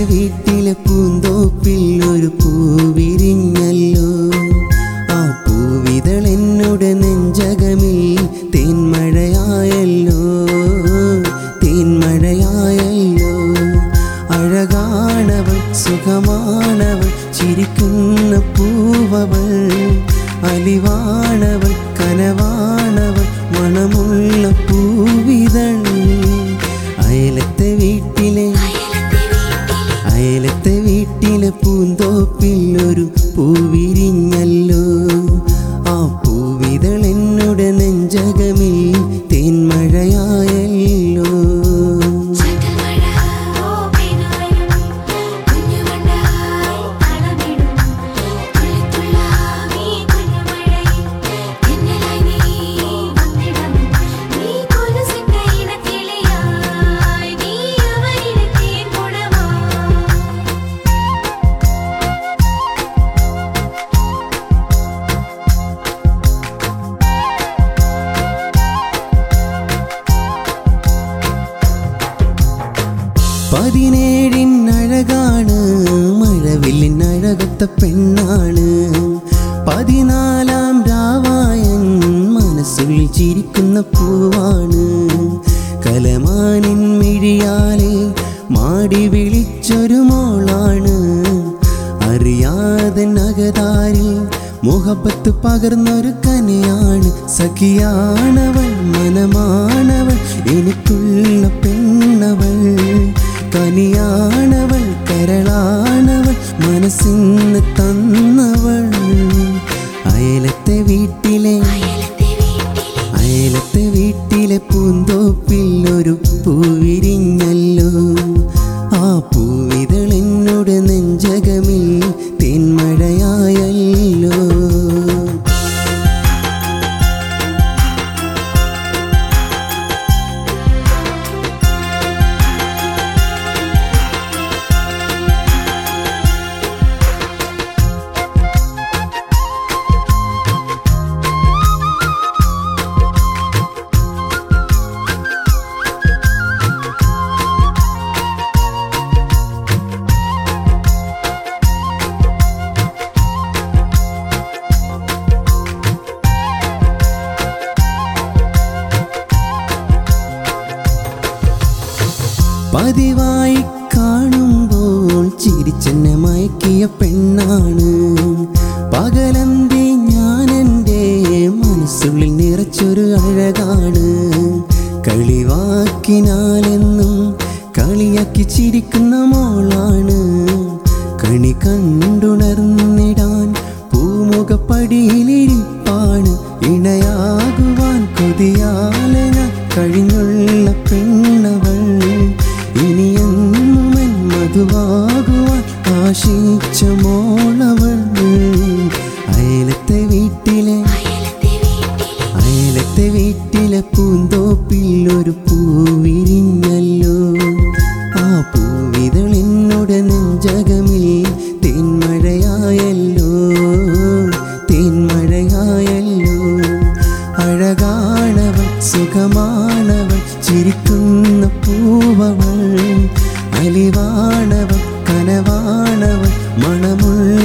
വീട്ടിലെ പൂന്തോപ്പിൽ ഒരു പൂവിരിഞ്ഞല്ലോ ആ പൂവിതൾ എന്നോട് നെഞ്ചകമിൽ തേന്മഴയായല്ലോ തേന്മഴയായല്ലോ അഴകാണവൾ സുഖമാണവൾ ചിരിക്കുന്ന പൂവവൾ അലിവാണവൾ കനവാണവൾ മണമുള്ള പൂവിതൾ അയലത്തെ വീട്ടിലെ അയലത്തെ വീട്ടിലെ പൂന്തോപ്പിൽ ഒരു പൂവിരിഞ്ഞല്ലോ ആ പൂവിതൾ എന്നോട് നെഞ്ചകമിൽ തേന്മഴയായല്ലോ ചാറ്റൽമഴ പെയ്തുവരും കുഞ്ഞുമണ്ണായി താളമിടും തുള്ളിത്തുള്ളാവീ കുഞ്ഞുമഴയിൽ തെന്നലായി നീ വന്നിടം നീ കൊലുസിട്ട ഇണക്കിളിയായി നീ അവനിലെ തേൻകുടമായി പതിനേഴിനഴകാണ് മഴവില്ലിനഴകത്ത പെണ്ണാണ് പതിനാലാം രാവായൻ മനസ്സുള്ളിൽ ചിരിക്കുന്ന പൂവാണ് കലമാനിൻ മിഴിയാലെ മാടി വിളിച്ചൊരു മോളാണ് അറിയാതെ നഗതാരിൽ മുഹബത്ത് പകർന്നൊരു കനയാണ് സഖിയാണവൾ മനമാണവൾ എനിക്കുള്ള പെണ്ണവൾ കനിയാണവൾ കരളാണവൾ മനസ്സിന്ന് തന്നവൾ അയലത്തെ വീട്ടിലെ അയലത്തെ വീട്ടിലെ അയലത്തെ വീട്ടിലെ പൂന്തോപ്പിൽ ഒരു പൂവിരിഞ്ഞല്ലോ ആ പൂവിതൾ എന്നോട് നെഞ്ചകമിൽ തെന്മഴയായല്ലോ പതിവായി കാണുമ്പോൾ ചിരിച്ചെന്നെ മയക്കിയ പെണ്ണാണ് പകലന്തി ഞാൻ എൻ്റെ മനസ്സുള്ളിൽ നിറച്ചൊരു അഴകാണ് കളിവാക്കിനാലെന്നും കളിയാക്കി ചിരിക്കുന്ന മോളാണ് കണി കണ്ടുണർന്നിടാൻ പൂമുഖപ്പടിയിലിരിപ്പാണ് ഇണയാകുവാൻ കൊതിയാലെ ഞാൻ കഴിഞ്ഞുള്ള പെണ്ണവൾ ഇനിയെന്നുമൻ മധുവാകുവാൻ ആശിച്ച മോളവൾ അയലത്തെ വീട്ടിലെ അയലത്തെ വീട്ടിലെ അയലത്തെ വീട്ടിലെ പൂന്തോപ്പിൽ ഒരു പൂവിരിഞ്ഞല്ലോ ആ പൂവിതൾ എന്നോട് നെഞ്ചകമിൽ തേന്മഴയായല്ലോ തേന്മഴയായല്ലോ അഴകാണവൾ സുഖമാണവൾ ചിരിക്കുന്ന പൂവവൾ അലിവാണവൾ കനവാണവൾ മണമുള്ള